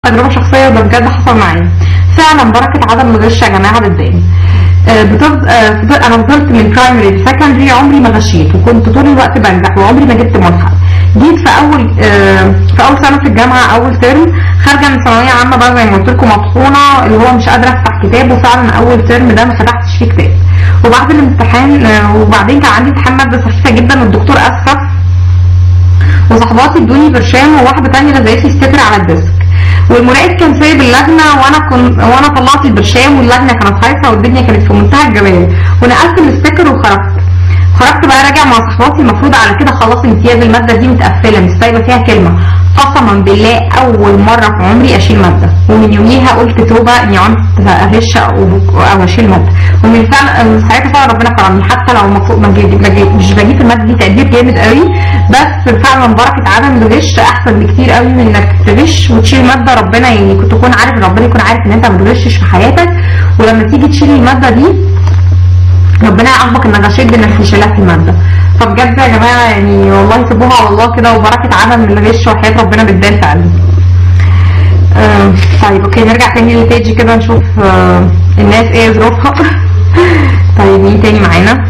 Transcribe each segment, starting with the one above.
تجربة شخصية وده بجد حصل معايا فعلا بركة عدم الغش يا جماعة بتبان آه، بتفض... آه، فضل... انا فضلت من برايمري لسكندري عمري ما غشيت وكنت طول الوقت بنجح وعمري ما جبت ملحق جيت في اول آه، في اول سنه في الجامعه اول ترم خارجه من ثانويه عامه بقى زي ما قلت لكم مطحونه اللي هو مش قادره افتح كتاب وفعلا اول ترم ده ما فتحتش فيه كتاب وبعد الامتحان آه، وبعدين كان عندي امتحان ماده سخيفه جدا والدكتور اسخف وصحباتي ادوني برشام وواحده تانية لزقت لي ستيكر على الديسك والمراقب كان سايب اللجنه وانا كنت وانا طلعت البرشام واللجنه كانت هايصه والدنيا كانت في منتهى الجمال ونقلت الستيكر وخرجت خرجت بقى راجع مع صحباتي المفروض على كده خلاص امتياز الماده دي متقفله مش سايبه فيها كلمه قسما بالله اول مره في عمري اشيل ماده ومن يوميها قلت توبه اني عمت اغش او او اشيل ماده ومن فعلا ساعتها فعلا ربنا كرمني حتى لو المفروض ما جيب- ما جيب- مش بجيب في الماده دي تقدير جامد قوي بس فعلا بركه عدم الغش احسن بكتير قوي من انك تغش وتشيل ماده ربنا يعني كنت تكون عارف ربنا يكون عارف ان انت ما بتغشش في حياتك ولما تيجي تشيل الماده دي ربنا يعاقبك انك غشيت بانك تشيلها في الماده فبجد يا جماعه يعني والله سيبوها على الله كده وبركه عدم الغش وحياه ربنا بتبان فعلا آه طيب اوكي نرجع تاني للبيج كده نشوف آه الناس ايه ظروفها طيب مين تاني معانا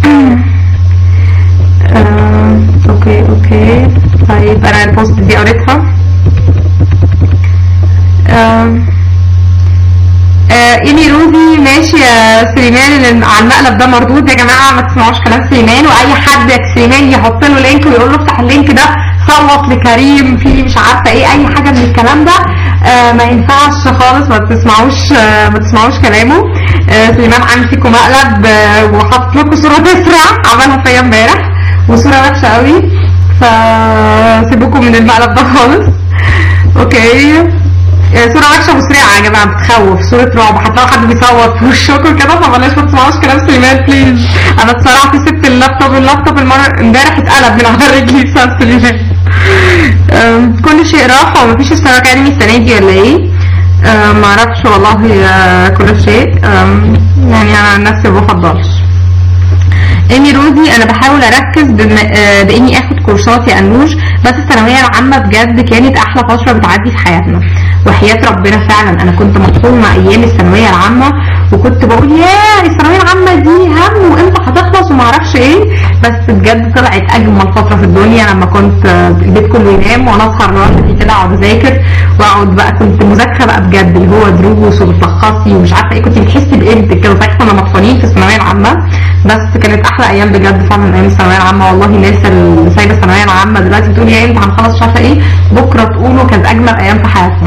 آه اوكي اوكي طيب انا البوست دي قريتها آه آه إيمي روزي ماشي يا سليمان اللي على المقلب ده مردود يا جماعة ما تسمعوش كلام سليمان وأي حد يا سليمان يحط له لينك ويقول له افتح اللينك ده صوت لكريم في مش عارفة إيه أي حاجة من الكلام ده آه ما ينفعش خالص ما تسمعوش آه ما تسمعوش كلامه آه سليمان عامل فيكم مقلب آه وحط لكم صورة تسرع عملها فيا امبارح وصورة وحشة قوي فسيبوكم من المقلب ده خالص اوكي آه، صورة وحشة وسريعة يا جماعة بتخوف صورة رعب هتلاقوا حد بيصوت في وشكم كده فبلاش ما تسمعوش كلام سليمان بليز انا اتسرعت سبت اللابتوب اللابتوب المرة امبارح اتقلب من على رجلي بسبب سليمان آم، كل شيء راح ومفيش اشتراك علمي السنة دي ولا ايه آم، معرفش والله آه، كل شيء آم، يعني انا عن نفسي ما بفضلش ايمي روزي انا بحاول اركز بم... آه، باني اخد كورسات يا انوش بس الثانويه العامه بجد كانت احلى فتره بتعدي في حياتنا وحياه ربنا فعلا انا كنت مطحونه ايام الثانويه العامه وكنت بقول يا الثانويه العامه دي هم وامتى هتخلص وما اعرفش ايه بس بجد طلعت اجمل فتره في الدنيا لما كنت آه، البيت كله ينام وانا اسهر لوحدي كده اقعد اذاكر واقعد بقى كنت مذاكره بقى بجد اللي هو دروس وبتلخصي ومش عارفه ايه كنت بتحسي بقيمتك كده صحيح كنا مطحونين في الثانويه العامه بس كانت احلى ايام بجد فعلا ايام الثانويه العامه والله الناس اللي سايبه الثانويه العامه دلوقتي بتقول يا امتى هنخلص مش عارفه ايه بكره تقولوا كانت اجمل ايام في حياتنا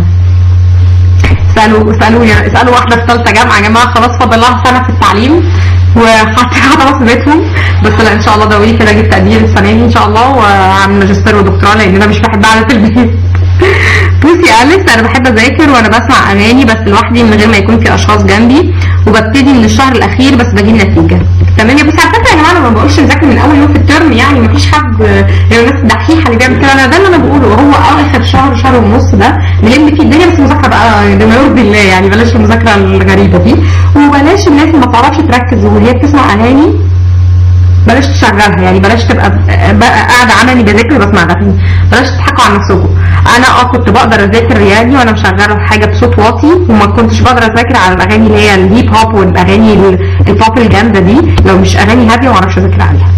اسالوا اسالوا يا اسالوا واحده في ثالثه جامعه يا جماعه خلاص فاضل لها سنه في التعليم وحتى خلاص بيتهم بس لا ان شاء الله دوري كده اجيب تقدير السنه دي ان شاء الله واعمل ماجستير ودكتوراه لان انا مش بحب قعده البيت بوسي أليكس أنا بحب أذاكر وأنا بسمع أغاني بس لوحدي من غير ما يكون في أشخاص جنبي وببتدي من الشهر الأخير بس بجيب نتيجة تمام يا بس على فكرة يا جماعة أنا ما بقولش نذاكر من أول يوم في الترم يعني مفيش حد يعني الناس الدحيحة اللي بيعمل كده أنا ده اللي أنا بقوله هو آخر شهر شهر ونص ده نلم فيه الدنيا بس مذاكرة بقى بما يرضي الله يعني بلاش المذاكرة الغريبة دي وبلاش الناس اللي ما تعرفش تركز وهي بتسمع أغاني بلاش تشغلها يعني بلاش تبقى بقى قاعده عملي بذاكر بسمع اغاني بلاش تضحكوا على نفسكم انا اه كنت بقدر اذاكر يعني وانا مشغله حاجه بصوت واطي وما كنتش بقدر اذاكر على الاغاني اللي هي الهيب هوب والاغاني ال- البوب الجامده دي لو مش اغاني هاديه ما اعرفش اذاكر عليها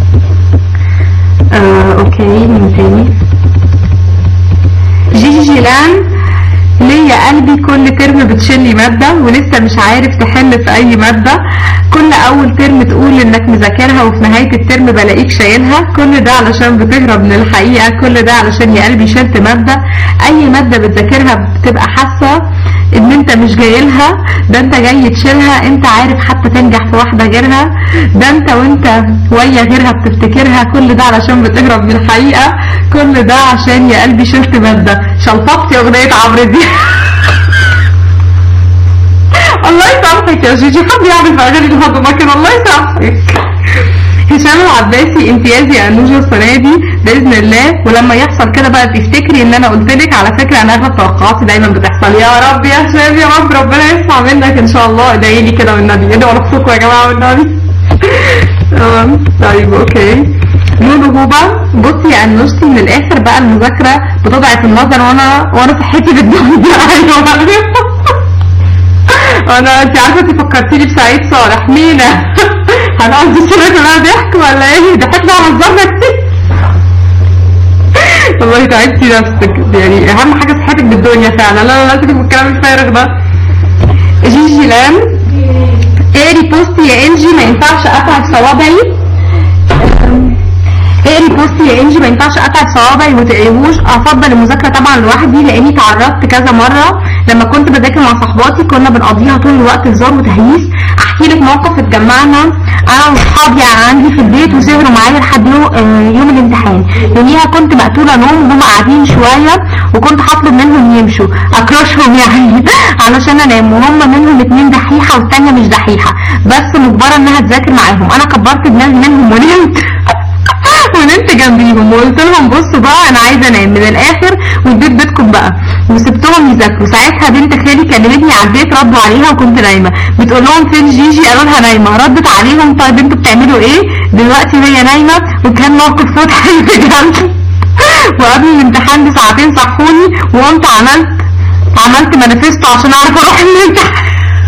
آه اوكي مين تاني جيجي جيلان ليا قلبي كل ترم بتشيلي مادة ولسه مش عارف تحل في أي مادة كل أول ترم تقول إنك مذاكرها وفي نهاية الترم بلاقيك شايلها كل ده علشان بتهرب من الحقيقة كل ده علشان يا قلبي شلت مادة أي مادة بتذاكرها بتبقى حاسة إن أنت مش جايلها ده أنت جاي تشيلها أنت عارف حتى تنجح في واحدة غيرها ده أنت وأنت ويا غيرها بتفتكرها كل ده علشان بتهرب من الحقيقة كل ده عشان يا قلبي شلت مادة شلطبت يا أغنية عمرو دي الله يسامحك يا جيجي حد يعمل في اغاني الهضمه كده الله يسامحك هشام العباسي امتيازي يا انوجه السنه دي باذن الله ولما يحصل كده بقى تفتكري ان انا قلت لك على فكره انا اغلب توقعاتي دايما بتحصل يا رب يا هشام يا رب ربنا يسمع منك ان شاء الله ادعي لي كده والنبي ادعوا نفسكم يا جماعه والنبي تمام طيب اوكي لولو هوبا بصي يا انوشتي من الاخر بقى المذاكره بتضعف النظر وانا وانا صحتي بالدنيا ايوه انا انت عارفه انت فكرتيني بسعيد صالح مينا هنقضي الصوره كلها ضحك ولا ايه ضحكنا وهزرنا كتير والله تعبتي نفسك يعني اهم حاجه صحتك بالدنيا فعلا لا لا لا تبقى الكلام الفارغ ده جيجي لام اقري بوست يا انجي ما ينفعش اتعب صوابعي اقري بوست يا انجي ما ينفعش اتعب صوابعي وما تقريهوش افضل المذاكره طبعا لوحدي لاني تعرضت كذا مره لما كنت بذاكر مع صحباتي كنا بنقضيها طول الوقت هزار وتهييس احكي لك موقف اتجمعنا انا واصحابي عندي في البيت وسهروا معايا لحد يوم, آه، يوم الامتحان يوميها كنت مقتوله نوم وهم قاعدين شويه وكنت هطلب منهم يمشوا اكرشهم يعني علشان انام وهم منهم اتنين دحيحه والتانيه مش دحيحه بس مجبره انها تذاكر معاهم انا كبرت دماغي منهم ونمت ونمت جنبيهم وقلت لهم بصوا بقى انا عايزه انام من الاخر والبيت بيتكم بقى وسبتهم يذاكروا ساعتها بنت خالي كلمتني على البيت ردوا عليها وكنت نايمه بتقول لهم فين جيجي قالوا لها نايمه ردت عليهم طيب انتوا بتعملوا ايه دلوقتي وهي نايمه وكان موقف مضحك بجد وقبل الامتحان بساعتين صحوني وقمت عملت عملت مانيفيستو عشان اعرف اروح الامتحان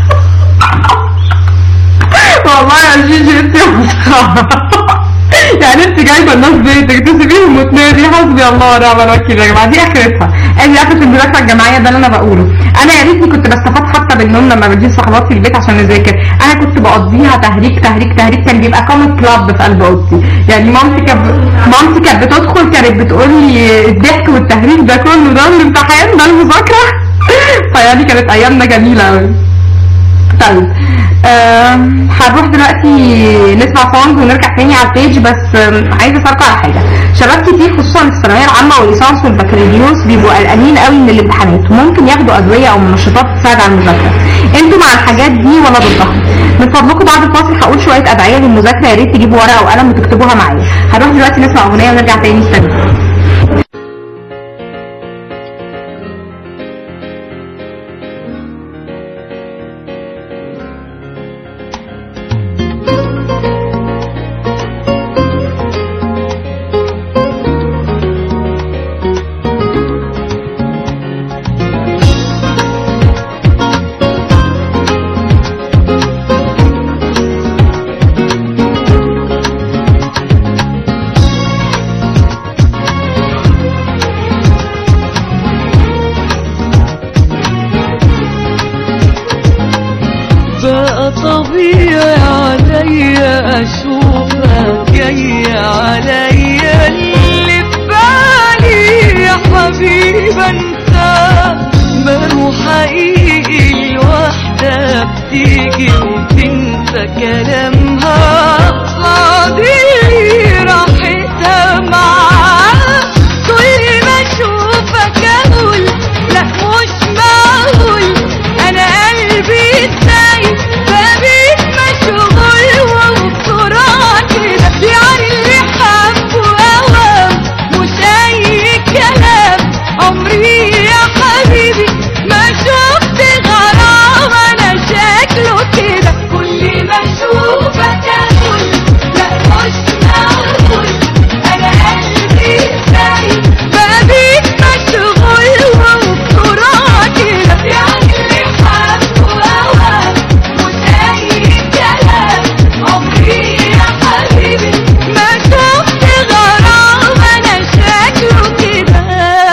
والله يا جيجي انت مسخره يعني انت جايبه الناس بيتك تسيبيهم وتنادي حسبي الله ونعم الوكيل يا جماعه دي اخرتها ادي اخره المذاكره الجماعيه ده اللي انا بقوله انا يا ريتني كنت بستفاد حتى بالنوم لما بجيب صحباتي البيت عشان نذاكر انا كنت بقضيها تهريج تهريج تهريج كان بيبقى كوميك كلاب في قلب اوضتي يعني مامتي كانت مامتي كانت بتدخل كانت بتقول لي الضحك والتهريج ده كله ده الامتحان ده المذاكره فيعني كانت ايامنا جميله قوي طيب آم، هنروح دلوقتي نسمع سونج ونرجع تاني على البيج بس آم، عايزه اسالكم على حاجه شباب كتير خصوصا في الثانويه العامه والليسانس والبكالوريوس بيبقوا قلقانين قوي من الامتحانات وممكن ياخدوا ادويه او منشطات تساعد على المذاكره انتوا مع الحاجات دي ولا ضدها من فضلكم بعد الفاصل هقول شويه ادعيه للمذاكره يا ريت تجيبوا ورقه وقلم وتكتبوها معايا هنروح دلوقتي نسمع اغنيه ونرجع تاني استنى بقى طبيعي عليا اشوفك جاي عليا اللي في بالي يا حبيب انت ما هو حقيقي الواحدة بتيجي وتنسى كلامها صادي راحتها معاك كل ما اشوفك اقول لا مش معقول انا قلبي ازاي بقيت مشغول وبسرعة كده يعني اللي حبه اوام مش اي كلام عمري يا حبيبي ما شفت غرام انا شكله كده كل ما اشوفك اقول لا مش معقول انا قلبي ازاي بقيت مشغول وبسرعة كده يعني اللي حبه اوام مش اي كلام عمري يا حبيبي ما شفت غرام انا شكله كده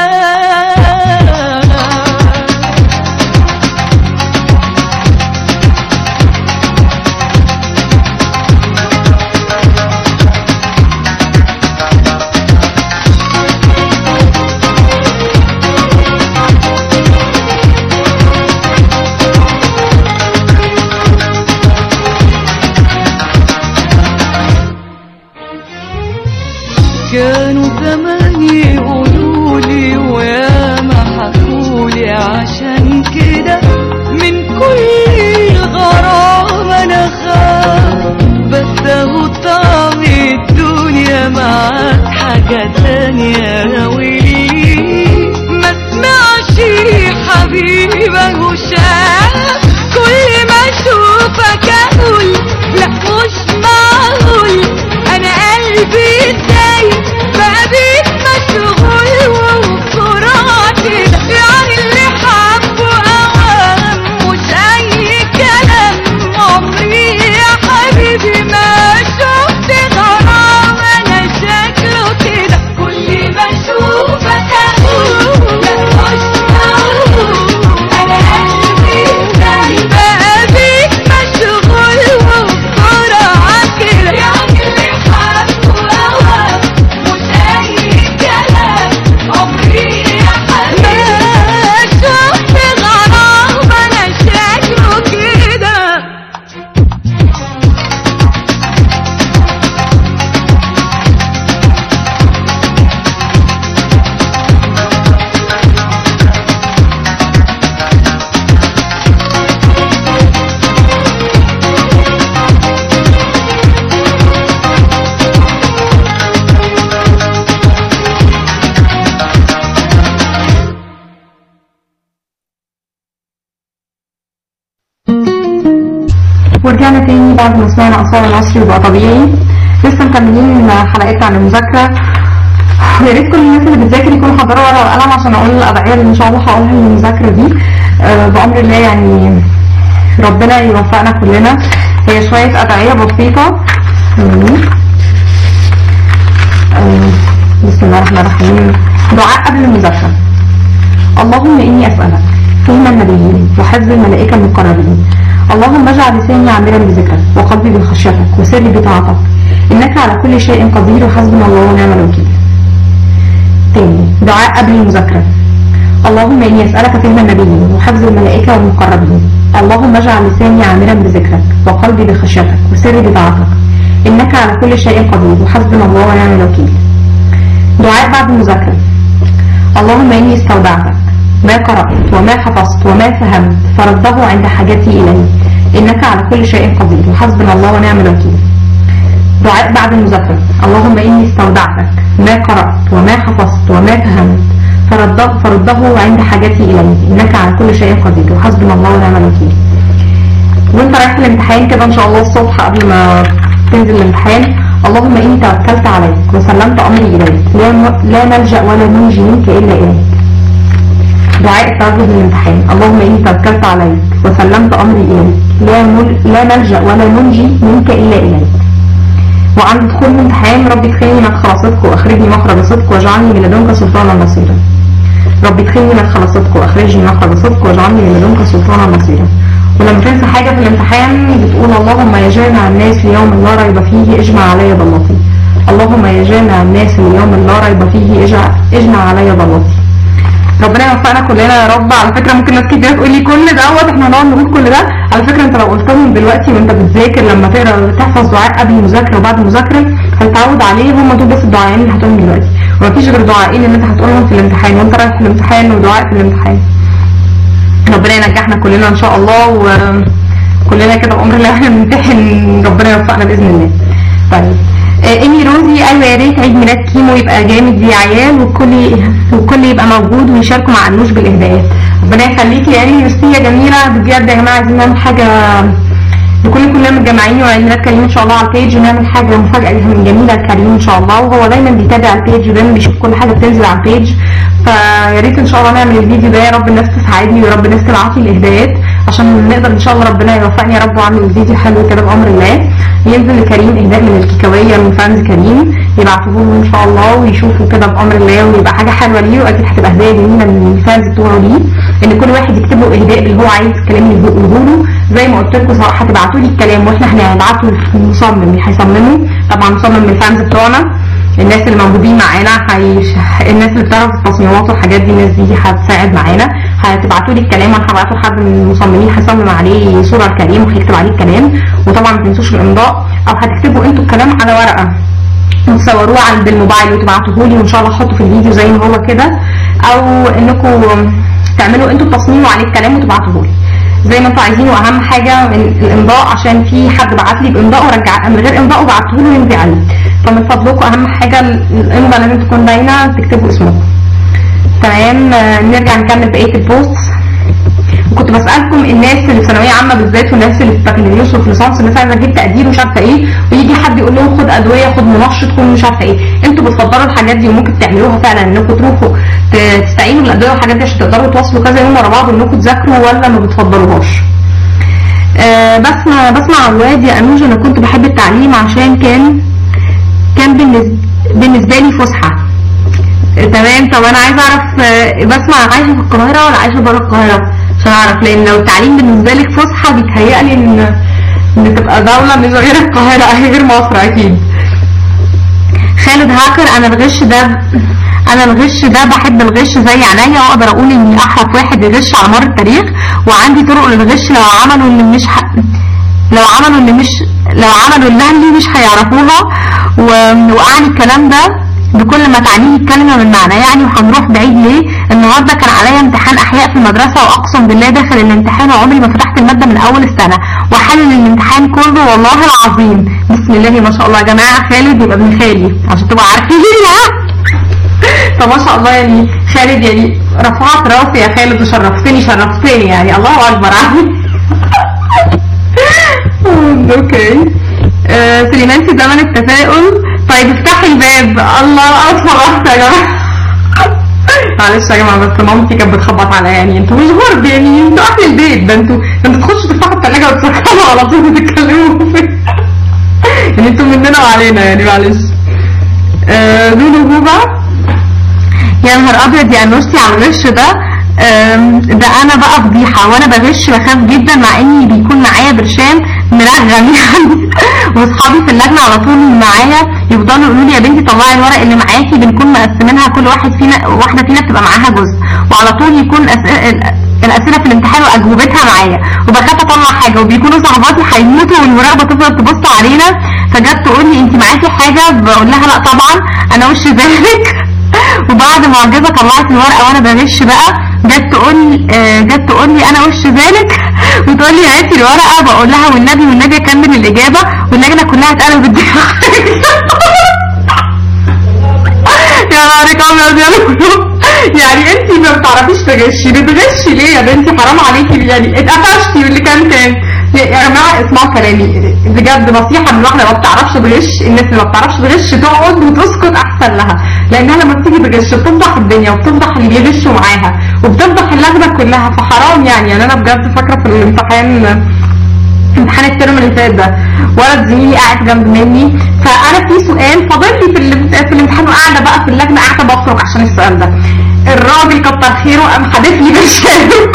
كانوا زمان يقولولي وياما حكولي عشان كده من كل غرام انا خاف بس اهو طعم الدنيا معاك حاجة تانية واللي ما سمعش حبيبي اهو شاف كل ما اشوفك اقول لا مش معقول انا قلبي ازاي ورجعنا تاني بعد ما سمعنا أصالة العصري وبقى طبيعي لسه مكملين حلقتنا عن المذاكرة ويا ريت كل الناس اللي بتذاكر يكونوا حضروا ورقة وقلم عشان أقول الأدعية اللي إن شاء الله هقولها للمذاكرة دي آه، بأمر الله يعني ربنا يوفقنا كلنا هي شوية أدعية بسيطة مم. آه، بسم الله الرحمن الرحيم دعاء قبل المذاكرة اللهم إني أسألك فهم النبيين وحفظ الملائكة المقربين اللهم اجعل لساني عامرا بذكرك وقلبي بخشيتك وسري بطاعتك إنك على كل شيء قدير وحسبنا الله ونعم الوكيل تاني دعاء قبل المذاكرة اللهم إني أسألك فهم النبيين وحفظ الملائكة والمقربين اللهم اجعل لساني عامرا بذكرك وقلبي بخشيتك وسري بطاعتك إنك على كل شيء قدير وحسبنا الله ونعم الوكيل دعاء بعد المذاكرة اللهم إني استودعتك ما قرأت وما حفظت وما فهمت فرده عند حاجتي إليه إنك على كل شيء قدير وحسبنا الله ونعم الوكيل دعاء بعد المذاكرة اللهم إني استودعتك ما قرأت وما حفظت وما فهمت فرده, فرده عند حاجتي إليه إنك على كل شيء قدير وحسبنا الله ونعم الوكيل وانت رايح الامتحان كده ان شاء الله الصبح قبل ما تنزل الامتحان اللهم اني توكلت عليك وسلمت امري اليك لا, م- لا ملجا ولا منجي منك الا اليك دعاء التوجه للامتحان اللهم اني توكلت عليك وسلمت امري اليك لا, مل... لا ملجا ولا منجي منك الا اليك وعند دخول الامتحان رب ادخلني مدخل صدق واخرجني مخرج صدق واجعلني من لدنك سلطانا نصيرا رب ادخلني مدخل صدق واخرجني مخرج صدق واجعلني من لدنك سلطانا نصيرا ولما تنسى حاجة في الامتحان بتقول اللهم يا جامع الناس ليوم لا ريب فيه اجمع علي ضلتي اللهم يا جامع الناس ليوم لا ريب فيه اجع- اجمع علي ضلتي ربنا يوفقنا كلنا يا رب على فكره ممكن ناس كتير تقول لي كل دوت احنا هنقعد نقول كل ده على فكره انت لو قلت لهم دلوقتي وانت بتذاكر لما تقرا تحفظ دعاء قبل المذاكره وبعد المذاكره هتتعود عليه هم دول بس الدعاءين اللي هتقولهم دلوقتي ومفيش غير دعائين اللي انت هتقولهم في الامتحان وانت رايح في الامتحان ودعاء في الامتحان ربنا ينجحنا كلنا ان شاء الله وكلنا كده بامر الله احنا بنمتحن ربنا يوفقنا باذن الله طيب آه، ايمي روزي ايوه يا ريت عيد ميلاد كيمو يبقى جامد يا عيال والكل والكل يبقى موجود ويشاركوا مع النوش بالاهداءات ربنا يخليكي يا ايمي ميرسي يا جميله بجد يا جماعه عايزين نعمل حاجه لكل كلنا متجمعين وعيد ميلاد كريم ان شاء الله على البيج ونعمل حاجه مفاجاه من جميله كريم ان شاء الله وهو دايما بيتابع البيج ودايما بيشوف كل حاجه بتنزل على البيج فيا ريت ان شاء الله نعمل الفيديو ده يا رب الناس تساعدني ويا رب الناس تبعت لي الاهداءات عشان نقدر ان شاء الله ربنا يوفقني يا رب واعمل الفيديو حلو كده بامر الله ينزل لكريم اهداء من الكيكاويه من فانز كريم يبعتوه له ان شاء الله ويشوفوا كده بامر الله ويبقى حاجه حلوه ليه واكيد هتبقى هدايا جميله من الفانز بتوعه ليه ان كل واحد يكتب له اهداء اللي هو عايز الكلام اللي يقوله له زي ما قلت لكم سواء هتبعتوا لي الكلام واحنا هنبعته للمصمم اللي هيصممه طبعا مصمم من الفانز بتوعنا الناس اللي موجودين معانا هيش... الناس اللي بتعرف التصميمات والحاجات دي الناس دي هتساعد معانا هتبعتوا لي الكلام وانا هبعته لحد من المصممين هيصمم عليه صوره الكريم وهيكتب عليه الكلام وطبعا ما تنسوش الامضاء او هتكتبوا انتوا الكلام على ورقه وتصوروه عند الموبايل وتبعتوه لي وان شاء الله احطه في الفيديو زي ما هو كده او انكم تعملوا انتوا التصميم وعليه الكلام وتبعتوه لي زي ما انتوا عايزين واهم حاجه من الامضاء عشان في حد بعت لي بامضاء ورجع من غير امضاء وبعته له يمضي عليه فمن فضلكم اهم حاجه الامضاء لازم تكون باينه تكتبوا اسمكم تمام آه، نرجع نكمل بقيه البوست وكنت بسالكم الناس اللي في ثانويه عامه بالذات والناس اللي في بكالوريوس وفي ليسانس الناس عايزه تجيب تقدير ومش عارفه ايه ويجي حد يقول لهم خد ادويه خد منشط خد مش عارفه ايه انتوا بتفضلوا الحاجات دي وممكن تعملوها فعلا انكم تروحوا ت- تستعينوا بالادويه والحاجات دي عشان تقدروا تواصلوا كذا يوم ورا بعض وانكم تذاكروا ولا ما بتفضلوهاش آه بسمع بسمع عواد يا انوج انا كنت بحب التعليم عشان كان كان بالنسبه بالنسبه لي فسحه آه، تمام طب انا عايزه اعرف آه، بسمع عايشه في القاهره ولا عايشه بره القاهره عشان اعرف لان لو التعليم بالنسبه لك فسحه بيتهيألي ان ان تبقى دوله مش غير القاهره هي غير مصر اكيد خالد هاكر انا الغش ده انا الغش ده بحب الغش زي عينيا واقدر اقول اني احرف واحد يغش على مر التاريخ وعندي طرق للغش لو عملوا اللي مش ح... لو عملوا اللي مش لو عملوا اللي اهلي مش هيعرفوها و... واعني الكلام ده بكل ما تعنيه الكلمة من معنى يعني وهنروح بعيد ليه النهاردة كان عليا امتحان احياء في المدرسة واقسم بالله داخل الامتحان وعمري ما فتحت المادة من اول السنة وحلل الامتحان كله والله العظيم بسم الله ما شاء الله يا جماعة خالد يبقى ابن خالي عشان تبقوا عارفين طب ما شاء الله يعني خالد يعني رفعت راسي يا خالد وشرفتني شرفتني يعني الله اكبر عليك اوكي آه، سليمان في زمن التفاؤل طيب افتحي الباب الله اطلع واحدة يا جماعة معلش يا جماعة بس مامتي كانت بتخبط عليا يعني انتوا مش غرب يعني انتوا اهل البيت ده انتوا ده انتوا تخشوا تفتحوا الثلاجة وتسكروا على طول وتتكلموا فيه يعني انتوا مننا وعلينا يعني معلش آه، لولو هوبا يا نهار ابيض يا انوشتي على الوش ده آم، ده انا بقى فضيحه وانا بغش بخاف جدا مع اني بيكون معايا برشام مرغم يعني واصحابي في اللجنه على طول معايا يفضلوا يقولوا لي يا بنتي طلعي الورق اللي معاكي بنكون مقسمينها كل واحد فينا واحده فينا بتبقى معاها جزء وعلى طول يكون أس... الاسئله في الامتحان واجوبتها معايا وبخاف اطلع حاجه وبيكونوا صحباتي هيموتوا والمراقبه تفضل تبص علينا فجت تقول لي انت معاكي حاجه بقول لها لا طبعا انا وش ذلك وبعد معجزه طلعت الورقه وانا بغش بقى جت تقول آه، جت تقول لي انا وش ذلك وتقول لي هاتي الورقه بقول لها والنبي والنبي اكمل الاجابه واللجنه كلها اتقلبت يا نهارك ابيض يا لولو يعني انت ما بتعرفيش تغشي بتغشي ليه يا بنتي حرام عليكي يعني اتقفشتي واللي كان كان يا جماعه اسمعوا كلامي بجد نصيحه من واحده ما بتعرفش تغش الناس اللي ما بتعرفش تغش تقعد وتسكت احسن لها لانها لما بتيجي تغش بتفضح الدنيا وبتفضح اللي بيغشوا معاها وبتفضح اللجنه كلها فحرام يعني يعني انا بجد فاكره في الامتحان امتحان الترم اللي فات ده ولد زميلي قاعد جنب مني فانا في سؤال فاضل لي في ال- في الامتحان وقاعده بقى في اللجنه قاعده بخرج عشان السؤال ده الراجل كتر خيره قام حادف لي برشام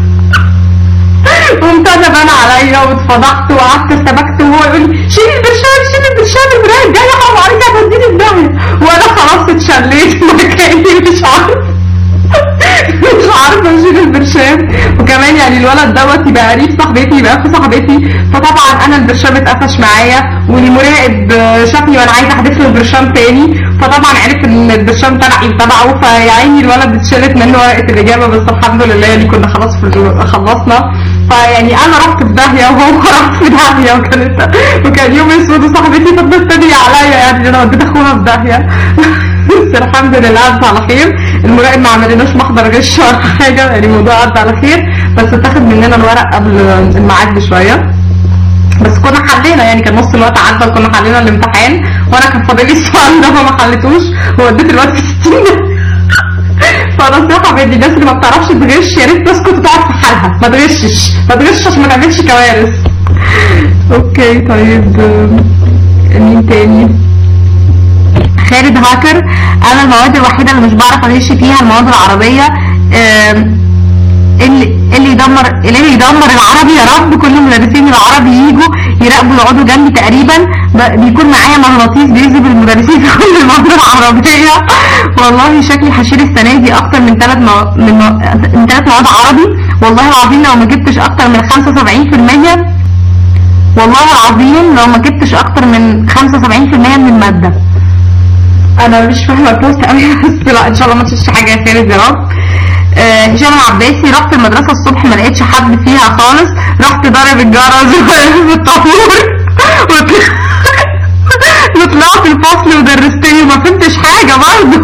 قمت انا بان عليا واتفضحت وقعدت ارتبكت وهو يقول لي شيل البرشام شيل البرشام المرايه جاي حرام عليك هتوديني في داهيه وانا خلاص اتشليت مكاني مش عارف مش عارفه اشيل البرشام وكمان يعني الولد دوت يبقى قريب صاحبتي يبقى اخو صاحبتي فطبعا انا البرشام اتقفش معايا والمراقب شافني وانا عايزه احدف له البرشام تاني فطبعا عرف ان البرشام تبعي وتبعه فيا عيني الولد اتشالت منه ورقه الاجابه بس الحمد لله يعني كنا خلاص في ال- خلصنا فيعني انا رحت في داهيه وهو راح في داهيه وكانت وكان يوم اسود وصاحبتي فضلت تدعي عليا يعني انا وديت اخوها في داهيه بس الحمد لله عدت على خير المراقب ما عملناش محضر غش ولا حاجه يعني الموضوع عدى على خير بس اتاخد مننا الورق قبل الميعاد بشويه بس كنا حلينا يعني كان نص الوقت عدى وكنا حلينا الامتحان وانا كان فاضل لي السؤال ده فما حليتوش ووديت الوقت في 60 فنصيحة بدي الناس اللي ما بتعرفش تغش يا ريت تسكت وتقعد في حالها ما تغشش ما تغشش عشان ما تعملش كوارث اوكي طيب آم، مين تاني خالد هاكر انا المواد الوحيده اللي مش بعرف اغش فيها المواد العربيه آم، اللي اللي يدمر اللي يدمر العربي يا رب كل المدرسين العربي يجوا يراقبوا يقعدوا جنبي تقريبا ب- بيكون معايا مغناطيس بيجذب المدرسين في كل المواد العربيه والله شكلي هشيل السنه دي اكتر من ثلاث مو... من, مو... من ثلاث مواد عربي والله العظيم لو ما جبتش اكتر من 75% والله العظيم لو ما جبتش اكتر من 75% من الماده انا مش فاهمه البوست قوي بس لا ان شاء الله ما تشوفش حاجه يا خالد يا رب آه، هشام العباسي رحت المدرسه الصبح ما لقيتش حد فيها خالص رحت ضارب الجرس بالطابور وطل- وطلعت الفصل ودرستني وما فهمتش حاجه برضه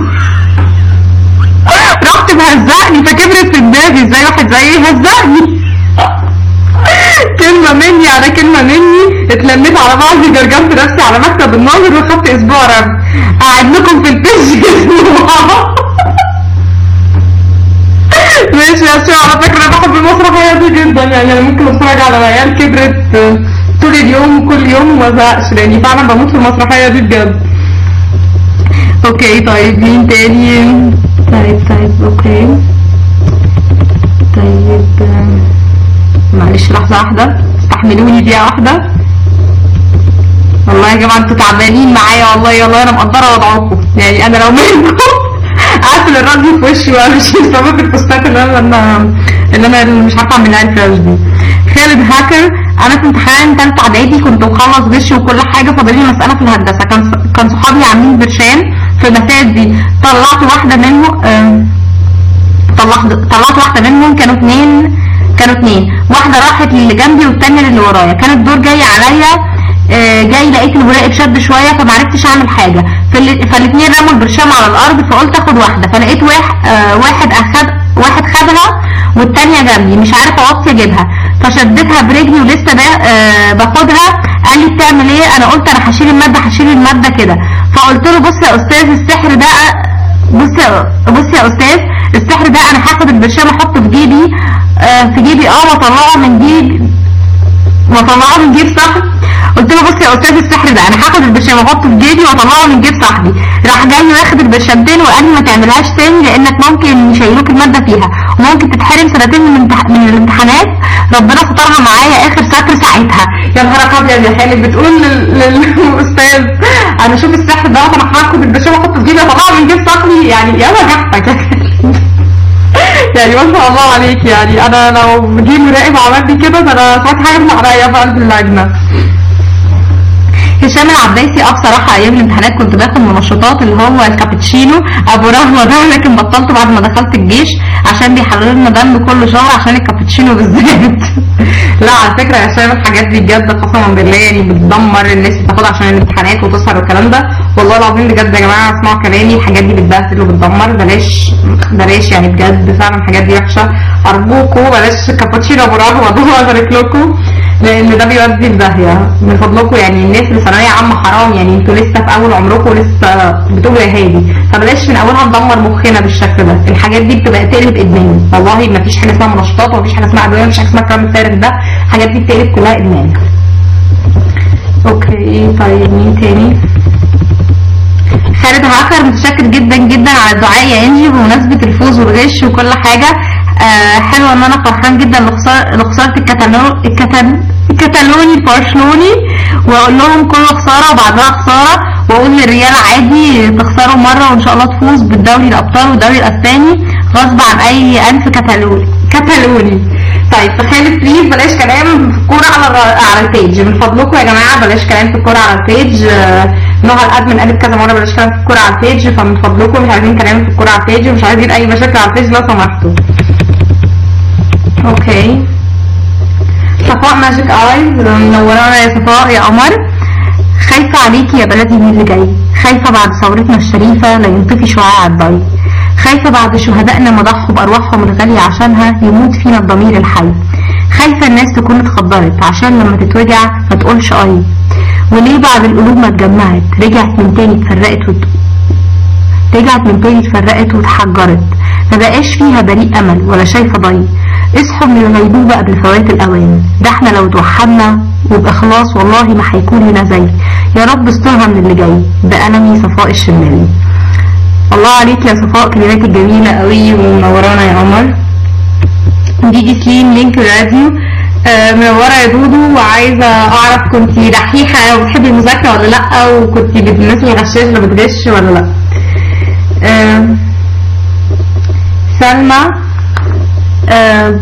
رحت مهزقني فكبرت في دماغي ازاي واحد زيي يهزقني كلمة مني على كلمة مني اتلميت على بعضي جرجرت نفسي على مكتب الناظر وخدت اسبوع رب قاعد لكم في البيج اسبوع ماشي يا شو على فكرة انا بحب المسرحية دي جدا يعني انا ممكن اتفرج على العيال كبرت آه، طول اليوم كل يوم وما زهقش لاني فعلا بموت في المسرحية دي بجد اوكي طيب مين تاني طيب طيب اوكي طيب آم، معلش لحظة واحدة استحملوني دقيقة واحدة والله يا جماعة انتوا تعبانين معايا والله والله انا مقدرة وضعكم يعني انا لو منكم اقفل الراديو في وشي وامشي بسبب البوستات اللي انا انا اللي انا اللي مش عارفة اعملها الفلاش دي خالد هاكر انا في امتحان تالتة اعدادي كنت مخلص غش وكل حاجة فاضل لي مسألة في الهندسة كان كان صحابي عاملين برشام في المسائل دي طلعت واحدة منهم آم، طلعت طلعت واحده منهم كانوا اتنين كانوا اتنين واحده راحت للي جنبي والتانيه للي ورايا كان الدور جاي عليا آه، جاي لقيت المراقب شد شويه فمعرفتش اعمل حاجه فال- فالاتنين رموا البرشام على الارض فقلت اخد واحده فلقيت واحد آه، واحد اخد واحد خدها والتانية جنبي مش عارفة اوطي اجيبها فشدتها برجلي ولسه با- آه باخدها قال لي بتعمل ايه انا قلت انا هشيل المادة هشيل المادة كده فقلت له بص يا استاذ السحر ده بص يا بص يا استاذ السحر ده انا هاخد البرشام احطه في جيبي آه في جيبي اه واطلعه من جيبي واطلعه من جيب صاحبي قلت له بص يا استاذ السحر ده انا هاخد البرشام احطه في جيبي واطلعه من جيب صاحبي راح جاي واخد البرشامتين وقال لي ما تعملهاش تاني لانك ممكن يشيلوك الماده فيها وممكن تتحرم سنتين من, الامتح... من الامتحانات ربنا سترها معايا اخر سطر ساعتها يا نهار ابيض يا خالد بتقول لل- للاستاذ انا شوف السحر ده انا هاخد البرشام احطه في جيبي واطلعه من جيب صاحبي يعني يا وجعتك يا خالد يعني ما شاء الله عليك يعني انا لو جه مراقب عمل لي كده ده انا ساعتها هيطلع عليا في قلب اللجنه هشام العباسي اه بصراحه ايام الامتحانات كنت باخد منشطات اللي هو الكابتشينو ابو رهوه ده لكن بطلته بعد ما دخلت الجيش عشان بيحللوا لنا دم كل شهر عشان الكابتشينو بالذات لا على فكره يا هشام الحاجات دي بجد قسما بالله يعني بتدمر الناس بتاخدها عشان الامتحانات وتسهر والكلام ده والله العظيم بجد يا جماعه اسمعوا كلامي الحاجات دي بتبهدل وبتدمر بلاش بلاش يعني بجد فعلا الحاجات دي وحشه ارجوكوا بلاش كابتشينو ابو رهوه ده الله يبارك لكم لان ده بيودي في داهيه من فضلكم يعني الناس اللي ثانويه عامه حرام يعني انتوا لسه في اول عمركم ولسه بتقولوا يا هادي فبلاش من اولها ندمر مخنا بالشكل ده الحاجات دي بتبقى تقلب ادمان والله ما فيش حاجه اسمها منشطات وما فيش حاجه اسمها ادويه مفيش حاجه اسمها الكلام الفارغ ده الحاجات دي بتقلب كلها ادمان اوكي طيب مين تاني خالد عكر متشكر جدا جدا على الدعاء يا انجي بمناسبة الفوز والغش وكل حاجة آه حلوة ان انا فرحان جدا لخسارة لخسارة الكتالو الكتال الكتالوني البرشلوني واقول لهم كل خسارة وبعدها خسارة واقول للريال عادي تخسروا مرة وان شاء الله تفوز بالدوري الابطال والدوري الاسباني غصب عن اي انف كتالوني كتالوني طيب فخالد بليز بلاش كلام في الكورة على الر- على البيج من فضلكم يا جماعة بلاش كلام في الكورة على البيج آه، نهى الادمن قالت كذا مرة بلاش كلام في الكورة على البيج فمن فضلكم مش عايزين كلام في الكورة على البيج ومش عايزين اي مشاكل على البيج لو سمحتوا اوكي صفاء ماجيك ايز منورانا يا صفاء يا قمر خايفة عليكي يا بلدي مين اللي جاي خايفة بعد ثورتنا الشريفة لا ينطفي شعاع الضي خايفة بعد شهدائنا ما ضحوا بأرواحهم الغالية عشانها يموت فينا الضمير الحي خايفة الناس تكون اتخدرت عشان لما تتوجع ما تقولش اي وليه بعد القلوب ما اتجمعت رجعت من تاني اتفرقت وت... رجعت من تاني اتفرقت واتحجرت ما بقاش فيها بريء امل ولا شايفه ضي اصحوا من الغيبوبه قبل فوات الاوان ده احنا لو توحدنا وباخلاص والله ما هيكون لنا زي يا رب استرها من اللي جاي ده قلمي صفاء الشمالي الله عليك يا صفاء كلماتك جميله قوي ومنورانا يا قمر دي دي سليم لينك الراديو آه، منورة يا دودو وعايزة أعرف كنتي دحيحة وبتحبي المذاكرة ولا لأ وكنتي من الناس اللي غشاش اللي بتغش ولا لأ آه، سلمى آه،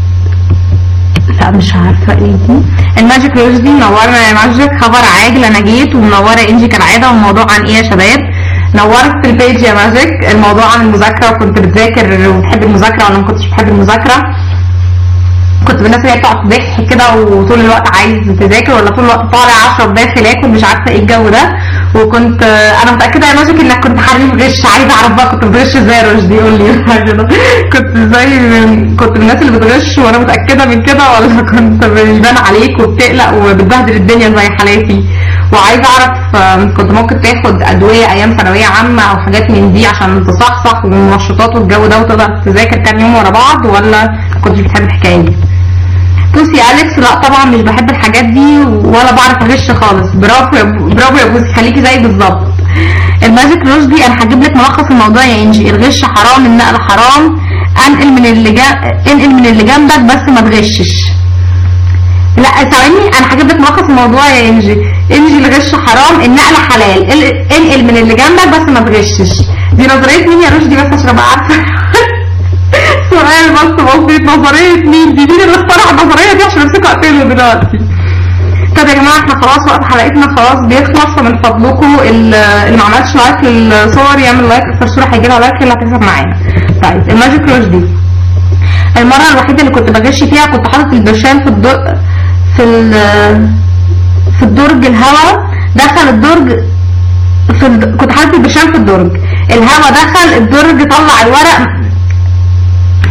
لا مش عارفة ايه دي الماجيك روز دي منورنا يا ماجيك خبر عاجل انا جيت ومنورة انجي كالعادة والموضوع عن ايه يا شباب نورت في البيج يا ماجيك الموضوع عن المذاكرة وكنت بتذاكر وبتحب المذاكرة ولا ما كنتش بتحب المذاكرة كنت من الناس اللي هي بتقعد تضحك كده وطول الوقت عايز تذاكر ولا طول الوقت طالع اشرب داخل اكل مش عارفه ايه الجو ده وكنت انا متاكده يا ماجيك انك كنت حريف غش عايزه اعرف بقى كنت بتغش ازاي يا رشدي قول لي حاجه ده كنت زي من كنت من الناس اللي بتغش وانا متاكده من كده ولا كنت بيبان عليك وبتقلق وبتبهدل الدنيا زي حالاتي وعايزه اعرف آم، كنت ممكن تاخد ادويه ايام ثانويه عامه او حاجات من دي عشان تصحصح ومنشطات والجو ده وتقدر تذاكر كام يوم ورا بعض ولا ما كنتش بتحب الحكايه دي بصي يا اليكس لا طبعا مش بحب الحاجات دي ولا بعرف اغش خالص برافو يا برافو يا بوسي خليكي زي بالظبط الماجيك روز دي انا هجيب لك ملخص الموضوع يا انجي الغش حرام النقل حرام انقل من اللي جا... انقل من اللي جنبك بس ما تغشش لا ثواني انا هجيب لك ملخص الموضوع يا انجي انجي الغش حرام النقل حلال ال- انقل من اللي جنبك بس ما تغشش دي نظريه مين يا رشدي بس عشان ابقى عارفه سؤال بس بسيط نظريه مين دي مين اللي اخترع النظريه دي عشان امسكها اقتله دلوقتي طب يا جماعه احنا خلاص وقت حلقتنا خلاص بيخلص فمن فضلكم ال- اللي ما عملش لايك للصور يعمل لايك اكتر صوره هيجي لها لايك هي اللي هتكسب معانا طيب الماجيك روش دي المره الوحيده اللي كنت بغش فيها كنت حاطط البرشام في الدر في ال- في الدرج الهواء دخل الدرج في الد... كنت حاطط البرشام في الدرج الهواء دخل الدرج طلع الورق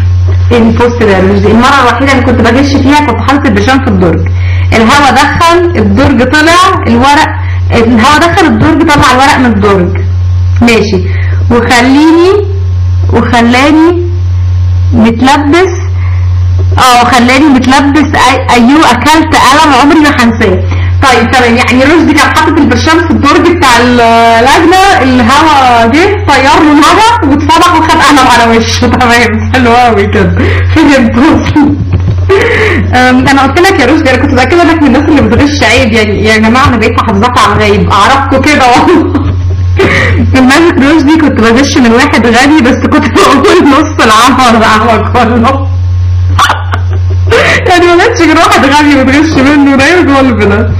امبوسيبل يا رشدي المره الوحيده اللي كنت بغش فيها كنت حاطط البرشام في الدرج الهواء دخل الدرج طلع الورق الهواء دخل الدرج طلع الورق من الدرج ماشي وخليني وخلاني متلبس اه خلاني متلبس أي- ايوه اكلت قلم عمري ما هنساه طيب تمام يعني رشدي كان حاطط البرشام في الدرج بتاع اللجنه الهوا جه طير له الهوا واتفضح وخد قلم على وشه تمام حلو قوي كده فهمت أم، انا قلت لك يا رشدي انا كنت متاكده انك من الناس اللي بتغش عيب يعني يا جماعه انا بقيت حافظاك على الغيب اعرفكم كده والله الماجيك رشدي كنت بغش من واحد غني بس كنت بقول نص العمر القهوه كله يعني ما لقيتش غير واحد غني بتغش منه ده الغلب ده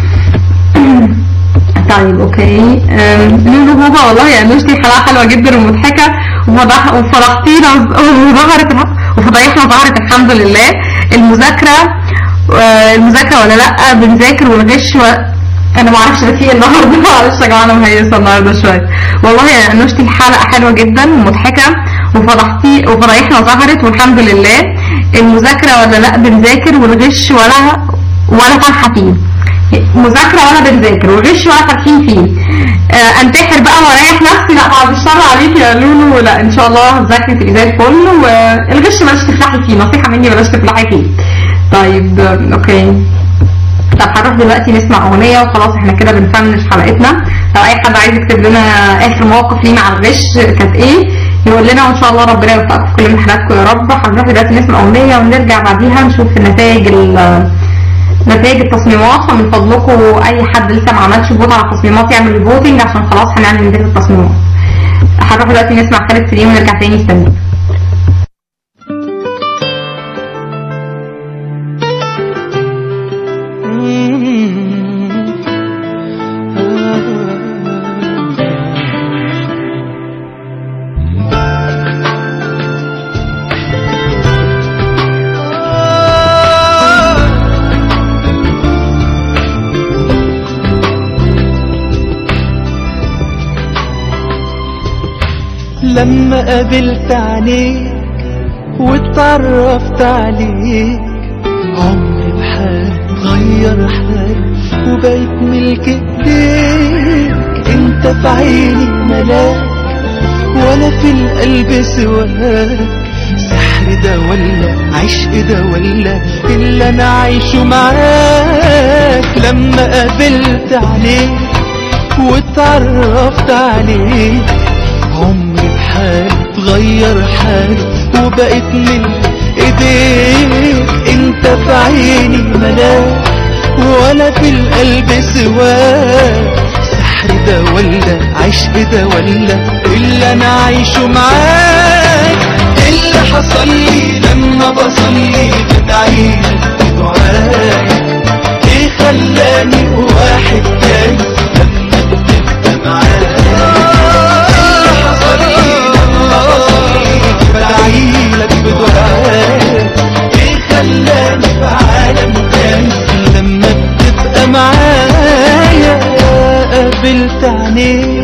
طيب اوكي أم، لولو بابا والله يا نوشتي حلقه حلوه جدا ومضحكه وفضح وفرحتينا وظهرت وفضايحنا ظهرت الحمد لله المذاكره آه، المذاكره ولا لا بنذاكر ونغش و... انا ما اعرفش ده في ايه النهارده معلش يا جماعه انا مهيصه النهارده شويه والله يا نوشتي الحلقه حلوه جدا ومضحكه وفضحتي وفضايحنا ظهرت والحمد لله المذاكره ولا لا بنذاكر ونغش ولا ولا فرحه فيه مذاكرة ولا بنذاكر وغش ولا فاتحين فيه آه انتحر بقى واريح نفسي لا بعد الشر عليك يا لولو لا ان شاء الله هتذاكري تبقي زي الفل والغش بلاش تفلحي فيه نصيحة مني بلاش تفلحي فيه طيب آه، اوكي طب هنروح دلوقتي نسمع اغنية وخلاص احنا كده بنفنش حلقتنا لو اي حد عايز يكتب لنا اخر موقف ليه مع الغش كانت ايه يقول لنا وان شاء الله ربنا يوفقكم في كل امتحاناتكم يا رب هنروح دلوقتي نسمع اغنية ونرجع بعديها نشوف النتائج ال- نتائج التصميمات فمن فضلكم اي حد لسه ما عملش فوت على التصميمات يعمل ريبوتنج عشان خلاص هنعمل نتيجة التصميمات هنروح دلوقتي نسمع خالد سليم ونرجع تاني استنى لما قابلت عينيك واتعرفت عليك عمري بحال غير حالي وبقيت ملك ايديك انت في عيني ملاك ولا في القلب سواك سحر ده ولا عشق ده ولا اللي انا عايشه معاك لما قابلت عليك واتعرفت عليك عمري بحالي اتغير حالي وبقيت من ايديك انت في عيني ملاك ولا في القلب سواك سحر ده ولا عشق ده ولا اللي انا عايشه معاك اللي حصل لي لما بصلي بدعيلك بدعاك ايه خلاني واحد تاني لما بتبقى معاك اللي حصل لي لما بصلي بدعيلك بدعاك ايه خلاني في عالم تاني لما بتبقى معايا قابلت عينيك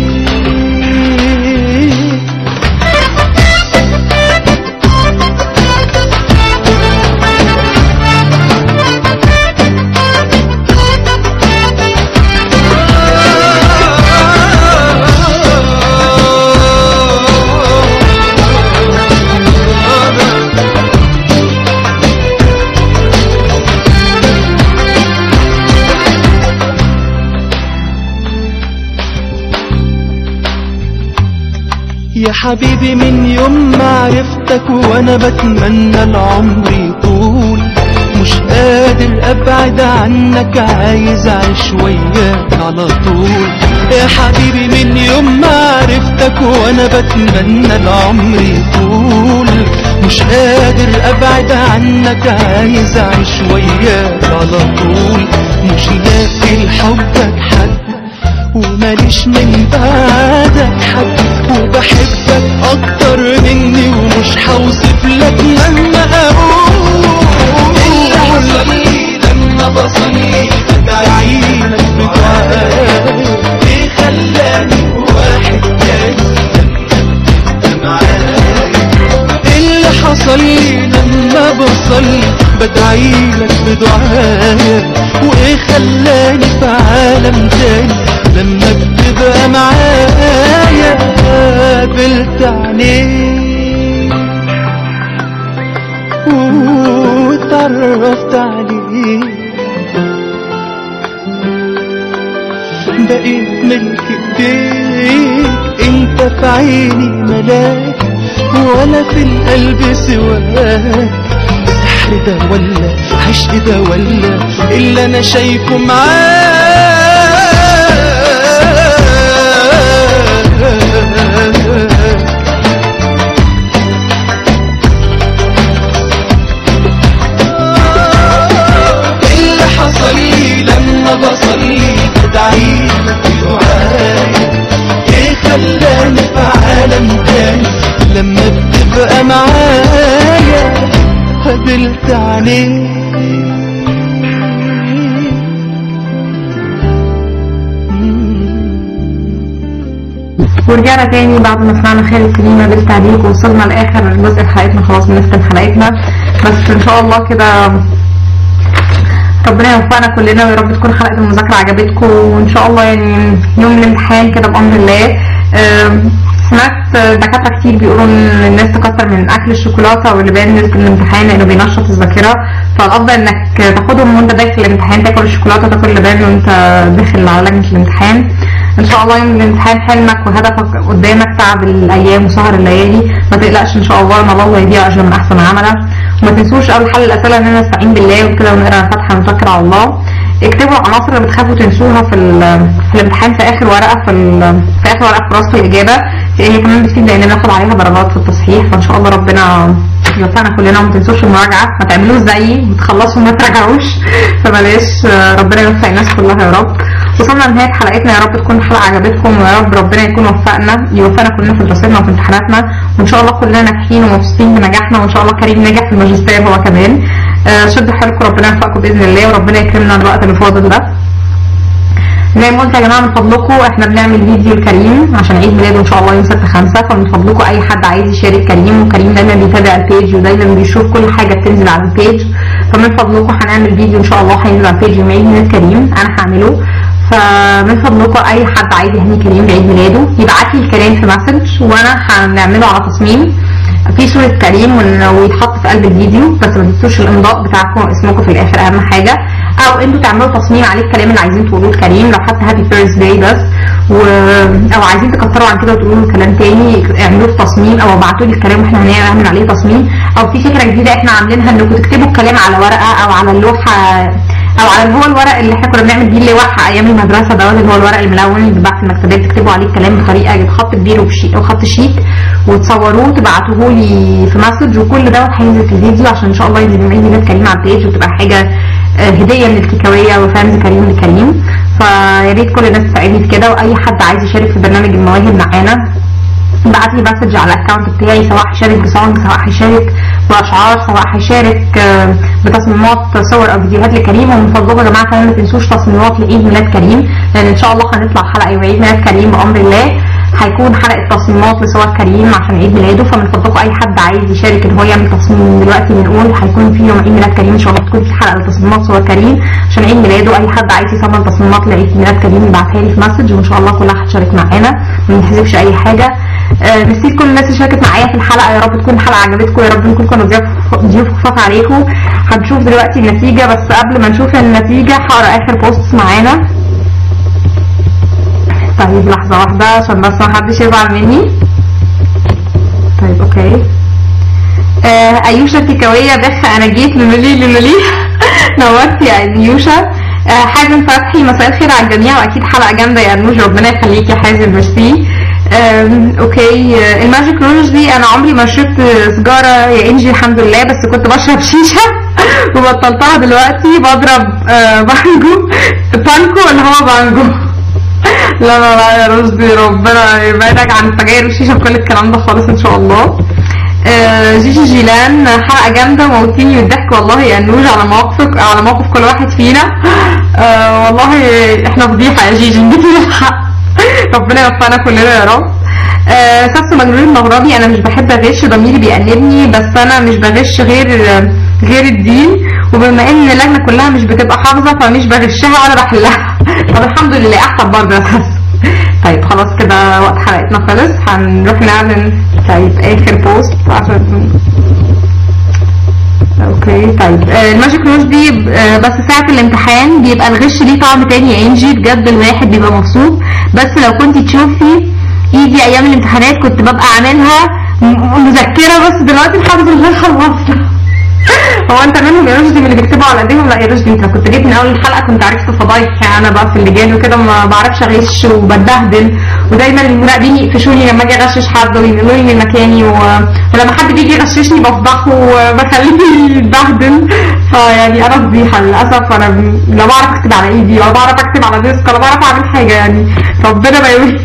يا حبيبي من يوم ما عرفتك وانا بتمنى العمر يطول مش قادر ابعد عنك عايز اعيش وياك على طول يا حبيبي من يوم ما عرفتك وانا بتمنى العمر يطول مش قادر ابعد عنك عايز اعيش وياك على طول مش لاقي لحبك حد وماليش من بعدك حد وبحبك اكتر مني ومش هوصف لك مهما اقول اللي حصل لي لما بصلي بدعيلك بدعاء ايه خلاني واحد تاني لما بتبقى معاك اللي حصل لي بدعيلك بدعايا وايه خلاني في عالم تاني لما بتبقى معايا قابلت عينيك واتعرفت عليك بقيت ملك ايديك انت في عيني ملاك ولا في القلب سواك سحر ده ولا عشق ده ولا اللي انا شايفه معاك اللي حصل لي لما بصلي بدعي لك دعايا ايه خلاني في عالم تاني لما بتبقى معايا قابلت عليك ورجعنا تاني بعد ما سمعنا خالد كريمة بالتعليق ووصلنا لاخر جزء في حلقتنا خلاص بنختم حلقتنا بس ان شاء الله كده ربنا يوفقنا كلنا ويا رب تكون حلقه المذاكره عجبتكم وان شاء الله يعني يوم الامتحان كده بامر الله آم، سمعت دكاتره كتير بيقولوا ان الناس تكتر من اكل الشوكولاته واللبان نسبه الامتحان لانه بينشط الذاكره فالافضل انك تاخدهم وانت داخل الامتحان تاكل الشوكولاته تاكل اللبان وانت داخل على لجنه الامتحان ان شاء الله يوم الامتحان حلمك وهدفك قدامك تعب الايام وسهر الليالي ما تقلقش ان شاء الله ان الله لا يضيع اجر من احسن عملا وما تنسوش اول حل الاسئله ان انا نستعين بالله وكده ونقرا الفاتحه ونتوكل على الله اكتبوا العناصر اللي بتخافوا تنسوها في, ال- في الامتحان في اخر ورقه في, ال- في اخر ورقه في راسه الاجابه هي كمان بتفيد لان ناخد عليها درجات في التصحيح فان شاء الله ربنا يوفقنا كلنا وما تنسوش المراجعه ما تعملوش زيي وتخلصوا وما تراجعوش فبلاش آه، ربنا يوفق الناس كلها يا رب وصلنا لنهايه حلقتنا يا رب تكون الحلقه عجبتكم ويا رب ربنا يكون وفقنا يوفقنا كلنا في دراستنا وفي امتحاناتنا وان شاء الله كلنا ناجحين ومبسوطين بنجاحنا وان شاء الله كريم نجح في الماجستير هو كمان آه، شدوا حيلكم ربنا يوفقكم باذن الله وربنا يكرمنا الوقت اللي فاضل ده زي ما قلت يا جماعه من فضلكم احنا بنعمل فيديو لكريم عشان عيد ميلاده ان شاء الله يوم 6 5 فمن فضلكم اي حد عايز يشارك كريم وكريم دايما بيتابع البيج ودايما بيشوف كل حاجه بتنزل على البيج فمن فضلكم هنعمل فيديو ان شاء الله هينزل على البيج يوم عيد ميلاد كريم انا هعمله فمن فضلكم اي حد عايز يهني كريم بعيد ميلاده يبعت لي الكلام في مسج وانا هنعمله على تصميم في صورة كريم ون- ويتحط في قلب الفيديو بس ما تنسوش الامضاء بتاعكم اسمكم في الاخر اهم حاجة او انتوا تعملوا تصميم عليه الكلام اللي عايزين تقولوه لكريم لو حتى هابي بيرث داي بس و... او عايزين تكتروا عن كده وتقولوا له كلام تاني اعملوه في تصميم او ابعتوا لي الكلام واحنا هنعمل عليه تصميم او في فكرة جديدة احنا عاملينها انكم تكتبوا الكلام على ورقة او على اللوحة او على اللي هو الورق اللي احنا كنا بنعمل بيه اللوحة ايام المدرسة دوت اللي هو الورق الملون اللي بيتباع في المكتبات تكتبوا عليه الكلام بطريقة بخط كبير وبشي- وخط شيك وتصوروه وتبعتوه لي في مسج وكل دوت هينزل في الفيديو عشان ان شاء الله ينزل يوم عيد ميلاد كريم على البيج وتبقى حاجة آه، هدية من الكيكاوية وفانز كريم لكريم فيا ريت كل الناس تساعدني في كده واي حد عايز يشارك في برنامج المواهب معانا بعت لي مسج على الاكونت بتاعي سواء هيشارك بسونج سواء هيشارك باشعار سواء هيشارك آه، بتصميمات صور او فيديوهات لكريم ومن فضلكم يا جماعه كمان ما تنسوش تصميمات لعيد ميلاد كريم لان ان شاء الله هنطلع حلقه يوم عيد ميلاد كريم بامر الله هيكون حلقه تصميمات لصور كريم عشان عيد ميلاده فمن فضلكم اي حد عايز يشارك ان هو يعمل تصميم دلوقتي بنقول هيكون في يوم عيد ميلاد كريم ان شاء الله تكون في حلقه لتصميمات صور كريم عشان عيد ميلاده اي حد عايز يصمم تصميمات لعيد ميلاد كريم يبعتها لي في مسج وان شاء الله كلها هتشارك معانا ما نحذفش اي حاجه آه، نسيت كل الناس اللي شاركت معايا في الحلقه يا رب تكون الحلقه عجبتكم يا رب نكون كنا ضيوف ضيوف خفاف عليكم هنشوف دلوقتي النتيجه بس قبل ما نشوف النتيجه هقرا اخر بوست معانا طيب لحظه واحده عشان بس ما حدش يزعل مني طيب اوكي آه ايوشا تيكاوية بخ انا جيت لولولي لولولي نورت يا ايوشا آه حازم فتحي مساء الخير على الجميع واكيد حلقه جامده يا انوش ربنا يخليك يا حازم ميرسي آم، اوكي آه، الماجيك رولز دي انا عمري ما شربت سيجاره يا انجي الحمد لله بس كنت بشرب شيشه وبطلتها دلوقتي بضرب آه، بانجو بانكو اللي هو بانجو لا لا لا يا رشدي ربنا يبعدك عن السجاير والشيشه وكل الكلام ده خالص ان شاء الله آه، جيجي جيلان حلقه جامده موتيني بالضحك والله يا نوج على مواقفك على موقف كل واحد فينا آه، والله احنا فضيحه يا جيجي نجيب الحق ربنا يوفقنا كلنا يا رب آه، ساسو مجنون المغربي انا مش بحب اغش ضميري بيأنبني بس انا مش بغش غير غير الدين وبما ان اللجنه كلها مش بتبقى حافظه فمش بغشها ولا بحلها طب الحمد لله احسن برضه اساس طيب خلاص كده وقت حلقتنا خلص هنروح نعلن طيب اخر بوست عشان اوكي طيب آه، الماجيك روز دي آه، بس ساعة الامتحان بيبقى الغش ليه طعم تاني يا انجي بجد الواحد بيبقى مبسوط بس لو كنت تشوفي ايدي ايام الامتحانات كنت ببقى عاملها م- مذكرة بس دلوقتي الحمد لله خلصت هو انت منهم يا رشدي من اللي بيكتبوا على ايديهم لا يا رشدي انت كنت جيت من اول الحلقه كنت عرفت فضايح يعني انا بقى في اللجان وكده ما بعرفش اغش وبتبهدل ودايما المراقبين يقفشوني لما اجي اغشش حد وينقلوني من مكاني و... ولما حد بيجي يغششني بفضحه وبخليه يتبهدل فيعني انا فضيحه للاسف انا ب- لا بعرف اكتب على ايدي ولا بعرف اكتب على ديسك ولا بعرف اعمل حاجه يعني ربنا ما يوريك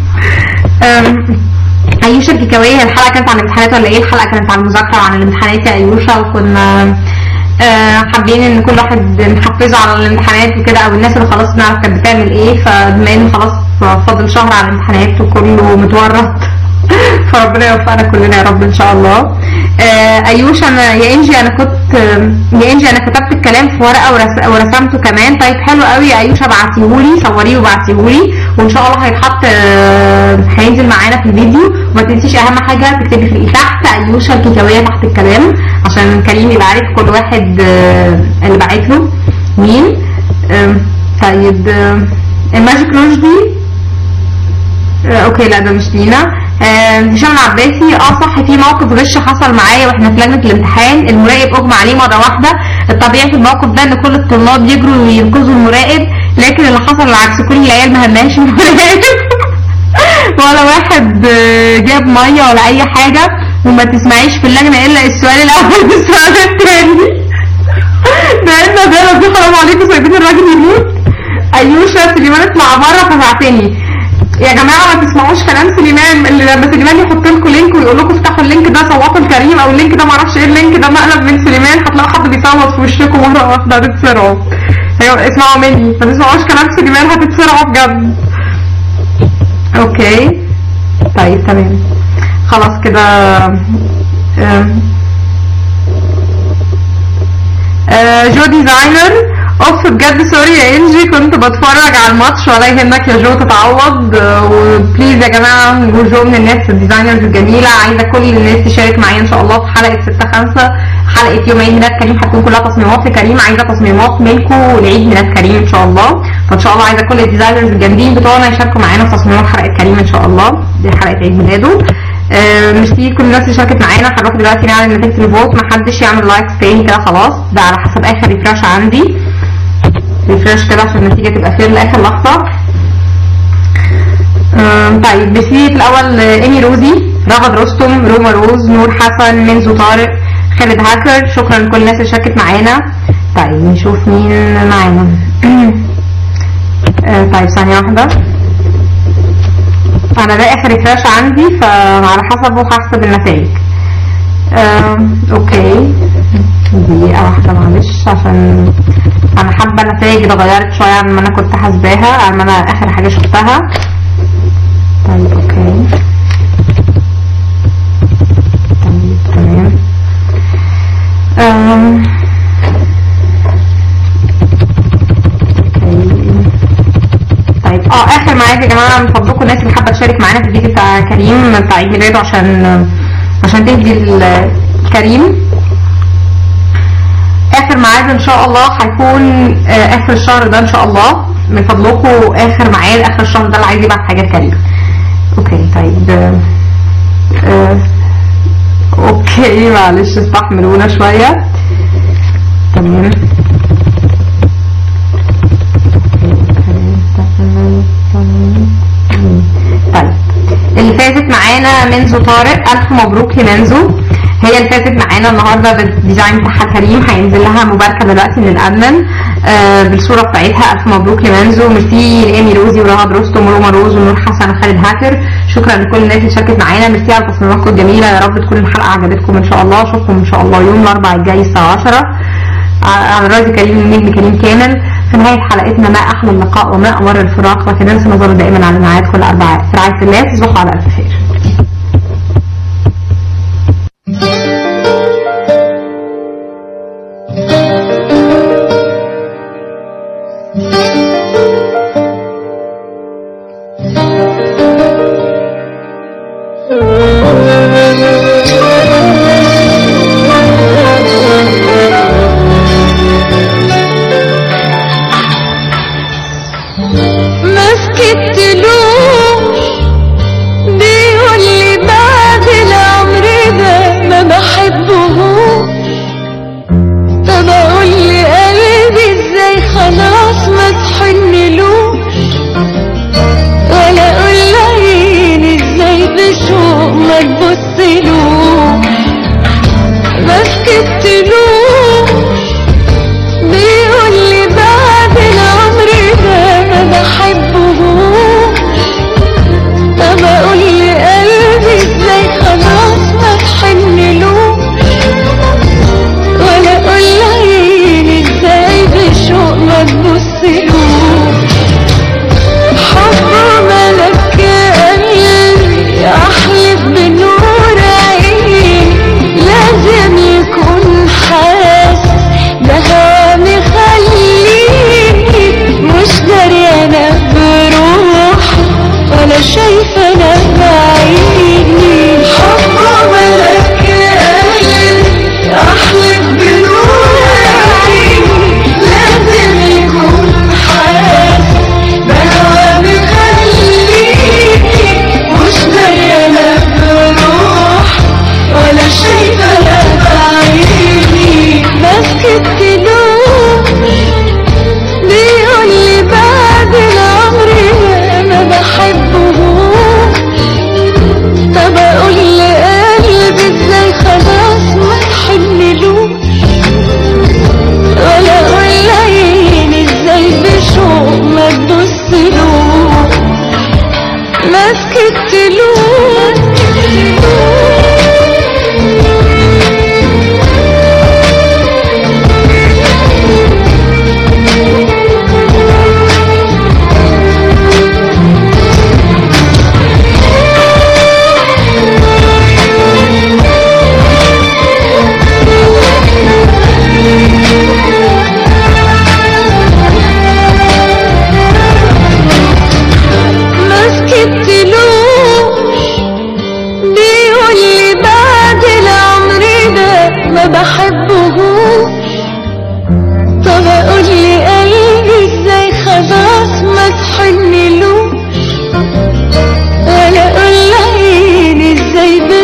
أم، ايوشا الكيكاوية الحلقة كانت عن الامتحانات ولا ايه الحلقة كانت عن المذاكرة وعن الامتحانات يا ايوشا وكنا آه، حابين ان كل واحد نحفزه على الامتحانات وكده او الناس اللي خلاص نعرف كانت بتعمل ايه فبما ان خلاص فاضل شهر على الامتحانات وكله متورط فربنا يوفقنا كلنا يا رب ان شاء الله آه، ايوش انا يا انجي انا كنت يا انجي انا كتبت الكلام في ورقه ورس- ورسمته كمان طيب حلو قوي يا ايوش ابعتيهولي صوريه وبعتيهولي وان شاء الله هيتحط آه، هينزل معانا في الفيديو وما تنسيش اهم حاجه تكتبي في تحت ايوشا الكيكاويه تحت الكلام عشان كريم يبقى عارف كل واحد آه، اللي بعت له مين آم، طيب آم، الماجيك روج دي آه، اوكي لا ده مش لينا آه، هشام العباسي اه صح في موقف غش حصل معايا واحنا في لجنه الامتحان المراقب اغمى عليه مره واحده الطبيعي في الموقف ده ان كل الطلاب يجروا وينقذوا المراقب لكن اللي حصل العكس كل العيال ما همهاش المراقب ولا واحد آه، جاب ميه ولا اي حاجه وما تسمعيش في اللجنه الا السؤال الاول والسؤال الثاني ده ان ده دي حرام عليكم سايبين الراجل يموت ايوشا سليمان اطلع بره فزعتني يا جماعه ما تسمعوش كلام سليمان اللي لما سليمان يحط لكم لينك ويقول لكم افتحوا اللينك ده صوتوا لكريم او اللينك ده معرفش ايه اللينك ده مقلب من سليمان هتلاقوا حد بيصوت في وشكم مره واحده هتتسرعوا ايوه اسمعوا مني ما تسمعوش كلام سليمان هتتسرعوا بجد اوكي طيب تمام خلاص كده آم. آه، جو ديزاينر اوف بجد سوري يا انجي كنت بتفرج على الماتش ولا يهمك يا جو تتعوض آه، وبليز يا جماعه جو من الناس الديزاينرز الجميله عايزه كل الناس تشارك معايا ان شاء الله في حلقه 6 5 حلقه يوم عيد ميلاد كريم هتكون كلها تصميمات لكريم عايزه تصميمات منكم لعيد ميلاد كريم ان شاء الله فان شاء الله عايزه كل الديزاينرز الجامدين بتوعنا يشاركوا معانا في تصميمات حلقه كريم ان شاء الله دي حلقه عيد ميلاده آه، ميرسي كل الناس اللي شاركت معانا هنروح دلوقتي نعلن نتيجه الفوت محدش يعمل لايكس تاني كده خلاص ده على حسب اخر ريفراش عندي ريفراش كده عشان النتيجه تبقى فين لاخر لحظه آم، طيب ميرسي في الاول آه، ايمي روزي رغد رستم روما روز نور حسن منزو طارق خالد هاكر شكرا لكل الناس اللي شاركت معانا طيب نشوف مين معانا آه، طيب ثانيه واحده انا ده اخر ريفراش عندي فعلى حسبه هحسب النتائج آم، اوكي دقيقة واحدة معلش عشان انا حابة النتائج اتغيرت شوية عن ما انا كنت حاسباها عن ما انا اخر حاجة شفتها طيب اوكي طيب تمام آم، اوكي طيب اه اخر ميعاد يا جماعه من فضلكم الناس اللي حابه تشارك معانا في الفيديو بتاع كريم بتاع عيد ميلاده عشان عشان تهدي ال- كريم اخر ميعاد ان شاء الله هيكون آه، اخر الشهر ده ان شاء الله من فضلكم اخر ميعاد اخر الشهر ده اللي عايز يبعت حاجات كريم اوكي طيب آه، آه، اوكي معلش استحملونا شويه تمام طيب اللي فازت معانا منزو طارق الف مبروك لمنزو هي اللي فازت معانا النهارده بالديزاين بتاعها كريم هينزل لها مباركه دلوقتي من الادمن آه بالصوره بتاعتها الف مبروك لمنزو ميرسي لايمي روزي ورهاد رستم وروما روز ونور حسن وخالد هاكر شكرا لكل الناس اللي شاركت معانا ميرسي على تصميماتكم الجميله يا رب تكون الحلقه عجبتكم ان شاء الله اشوفكم ان شاء الله يوم الاربعاء الجاي الساعه 10 على رأي كريم النجم كريم كامل في نهاية حلقتنا ما أحلى اللقاء وما أمر الفراق ولا تنسوا نظروا دائما على الميعاد كل أربعاء في رعاية الله تصبحوا على ألف خير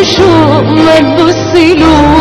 الشوق ما تبصلوش